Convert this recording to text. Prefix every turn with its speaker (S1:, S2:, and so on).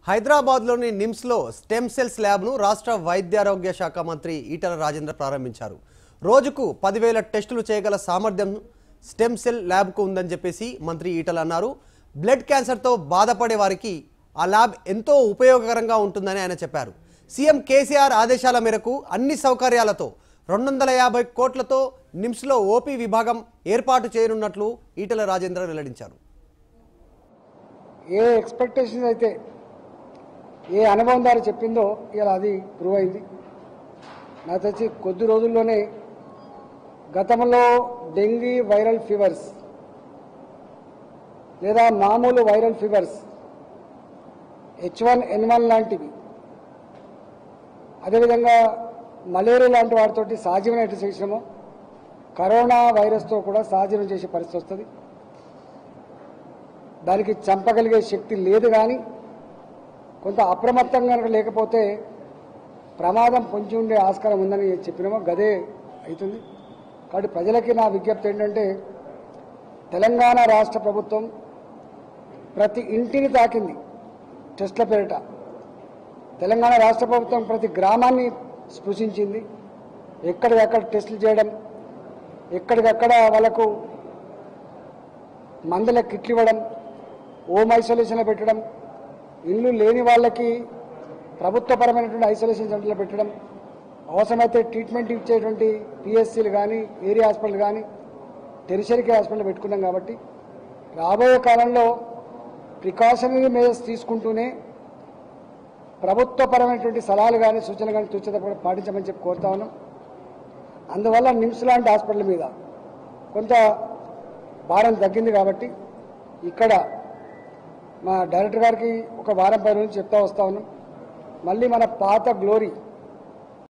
S1: హైదరాబాద్లోని నిమ్స్లో stem cells ల్యాబ్ను రాష్ట్ర వైద్యారోగ్య శాఖ మంత్రి ఈటల రాజేంద్ర ప్రారంభించారు రోజుకు పదివేల టెస్టులు చేయగల సామర్థ్యం స్టెమ్ సెల్ ల్యాబ్కు ఉందని చెప్పేసి మంత్రి ఈటల అన్నారు బ్లడ్ క్యాన్సర్తో బాధపడే వారికి ఆ ల్యాబ్ ఎంతో ఉపయోగకరంగా ఉంటుందని ఆయన చెప్పారు సీఎం కేసీఆర్ ఆదేశాల మేరకు అన్ని సౌకర్యాలతో రెండు వందల యాభై కోట్లతో నిమ్స్లో ఓపీ విభాగం ఏర్పాటు చేయనున్నట్లు ఈటల రాజేంద్ర వెల్లడించారు
S2: ఏ ఎక్స్పెక్టేషన్స్ అయితే ఏ అనుభవం ద్వారా చెప్పిందో ఇలా అది ప్రూవ్ అయింది నాకు తెలిసి కొద్ది రోజుల్లోనే గతంలో డెంగీ వైరల్ ఫీవర్స్ లేదా మామూలు viral fevers H one N one లాంటివి అదేవిధంగా మలేరియా లాంటి వాటితోటి సహజీవనం ఎట్లా చేసినామో కరోనా వైరస్తో కూడా సహజీవనం చేసే పరిస్థితి వస్తుంది దానికి చంపగలిగే శక్తి లేదు కానీ కొంత అప్రమత్తంగా కనుక లేకపోతే ప్రమాదం పొంచి ఉండే ఆస్కారం ఉందని చెప్పినామో గదే అవుతుంది కాబట్టి ప్రజలకి నా విజ్ఞప్తి ఏంటంటే తెలంగాణ రాష్ట్ర ప్రభుత్వం ప్రతి ఇంటిని తాకింది టెస్ట్ల పేరిట తెలంగాణ రాష్ట్ర ప్రభుత్వం ప్రతి గ్రామాన్ని స్పృశించింది ఎక్కడికక్కడ టెస్టులు చేయడం ఎక్కడికక్కడ వాళ్ళకు మందుల కిట్లు ఇవ్వడం హోమ్ ఐసోలేషన్లో పెట్టడం ఇల్లు లేని వాళ్ళకి ప్రభుత్వపరమైనటువంటి ఐసోలేషన్ సెంటర్లో పెట్టడం అవసరమైతే ట్రీట్మెంట్ ఇచ్చేటువంటి పిఎస్సీలు కానీ ఏరియా హాస్పిటల్ కానీ టెరిషరీ కేర్ హాస్పిటల్ పెట్టుకున్నాం కాబట్టి రాబోయే కాలంలో ప్రికాషనరీ మెజర్స్ తీసుకుంటూనే ప్రభుత్వపరమైనటువంటి సలహాలు కానీ సూచనలు కానీ తూచత పాటించమని చెప్పి కోరుతా ఉన్నాం అందువల్ల నిమ్స్ లాంటి హాస్పిటల్ మీద కొంత భారం తగ్గింది కాబట్టి ఇక్కడ మా డైరెక్టర్ గారికి ఒక వారం పై నుంచి చెప్తా వస్తా ఉన్నాం మళ్ళీ మన పాత గ్లోరీ